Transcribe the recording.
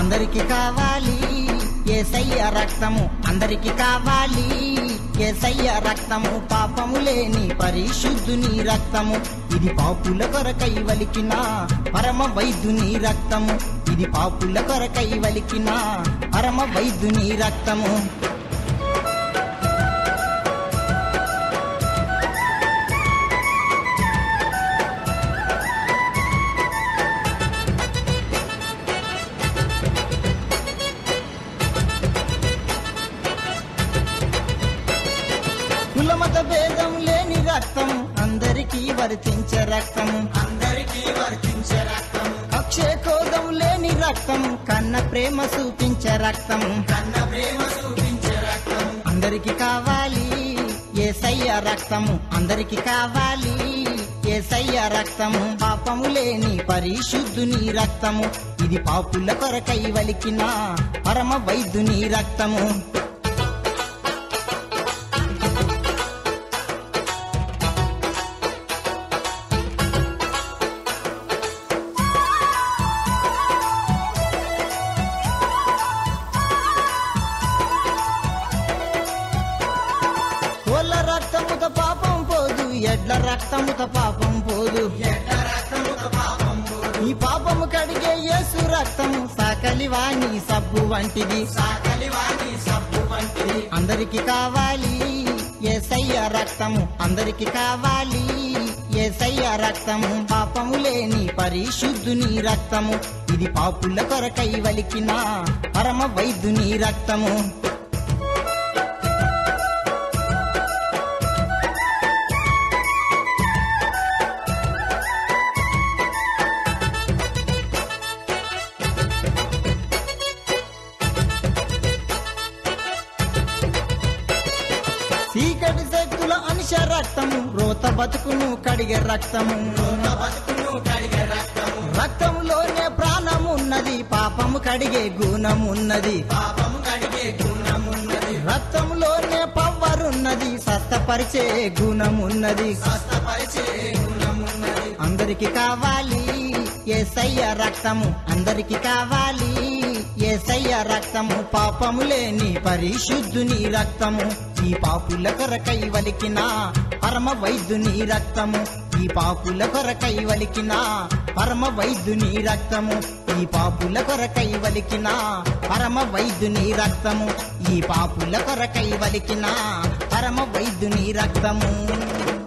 అందరికి కావాలి ఏసయ్య రక్తము అందరికి కావాలి ఏసయ్య రక్తము పాపము లేని పరిశుద్ధుని రక్తము ఇది పాపుల కొరకై వలికిన పరమ వైద్యుని రక్తము ఇది పాపుల కొరకై వలికిన పరమ వైద్యుని రక్తము కులమత భేదం లేని రక్తం అందరికీ వర్తించే రక్తం అందరికీ వర్తించే రక్తం అక్షయ కోదం లేని రక్తం కన్న ప్రేమ చూపించే రక్తం కన్న ప్రేమ చూపించే రక్తం అందరికి కావాలి ఏసయ్య రక్తము అందరికి కావాలి ఏసయ్య రక్తము పాపము లేని పరిశుద్ధుని రక్తము ఇది పాపుల కొరకై వలికిన పరమ వైద్యుని రక్తము కోళ్ళ రక్తముత పాపం పోదు ఎడ్ల రక్తముత పాపం పోదు ఈ పాపము కడిగే యేసు రక్తము సాకలివాణి సబ్బు వంటిది సాకలివాణి సబ్బు వంటిది అందరికి కావాలి ఏసయ్య రక్తము అందరికి కావాలి ఏసయ్య రక్తము పాపము లేని పరిశుద్ధుని రక్తము ఇది పాపుల కొరకై వలికిన పరమ వైద్యుని రక్తము చీకటి శక్తుల అంశ రక్తము రోత బతుకును కడిగే రక్తము రక్తములోనే ప్రాణమున్నది పాపము కడిగే గుణమున్నది పాపము కడిగే గుణమున్నది రక్తములోనే పవ్వరున్నది స్వస్థపరిచే గుణమున్నది స్వస్థపరిచే గుణమున్నది అందరికి కావాలి ఏసయ్య రక్తము అందరికి కావాలి ఏసయ్య రక్తము పాపము లేని పరిశుద్ధుని రక్తము ఈ పాపుల కొరకై వలికిన పరమ వైద్యుని రక్తము ఈ పాపుల కొరకై వలికిన పరమ వైద్యుని రక్తము ఈ పాపుల కొరకై వలికిన పరమ వైద్యుని రక్తము ఈ పాపుల కొరకై వలికిన పరమ వైద్యుని రక్తము